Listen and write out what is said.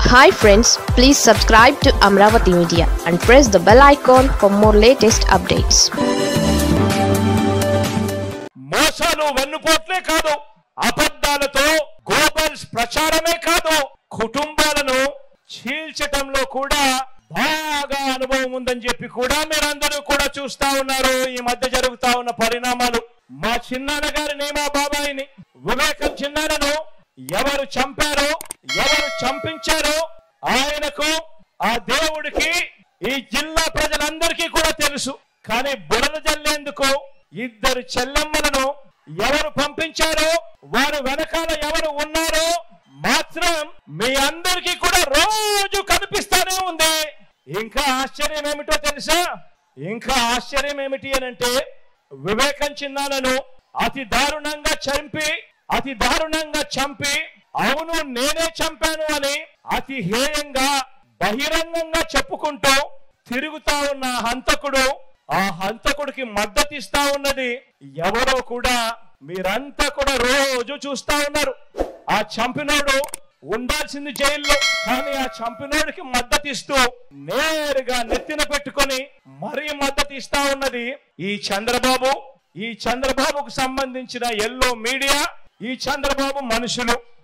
hi friends please subscribe to Amaravati media and press the bell icon for more latest updates మోసాలు వెన్నుపోట్లే కాదు అబద్ధాలతో Goebbels ప్రచారమే కాదు కుటుంబాలను చీల్చటంలో కూడా బాగా అనుభవం ఉందని చెప్పి కూడా మీరందరూ కూడా చూస్తా ఉన్నారు ఈ మధ్య జరుగుతా ఉన్న పరిణామాలు మా చిన్నాన్న గారిని మా బాబాయిని వివేకం చిన్నాన్నను ఎవరు చంపారో ఎవరు చంపించారో ఆయనకు ఆ దేవుడికి ఈ జిల్లా ప్రజలందరికీ కూడా తెలుసు కానీ బురద జల్లేందుకు ఇద్దరు చెల్లెమ్మలను ఎవరు పంపించారో వారు వెనకాల ఎవరు ఉన్నారో మాత్రం మీ అందరికీ కూడా రోజు కనిపిస్తానే ఉంది ఇంకా ఆశ్చర్యం ఏమిటో తెలుసా ఇంకా ఆశ్చర్యం ఏమిటి అని అంటే వివేకం చిన్నాలను అతి దారుణంగా చంపి అతి దారుణంగా చంపి అవును నేనే చంపాను అని అతి హేయంగా బహిరంగంగా చెప్పుకుంటూ తిరుగుతా ఉన్న హంతకుడు ఆ హంతకుడికి మద్దతు ఇస్తా ఉన్నది ఎవరో కూడా మీరంతా కూడా రోజు చూస్తా ఉన్నారు ఆ చంపినోడు ఉండాల్సింది జైల్లో కానీ ఆ చంపినోడికి మద్దతు ఇస్తూ నేరుగా నెత్తిన పెట్టుకొని మరీ మద్దతు ఇస్తా ఉన్నది ఈ చంద్రబాబు ఈ చంద్రబాబుకు సంబంధించిన ఎల్లో మీడియా ఈ చంద్రబాబు మనుషులు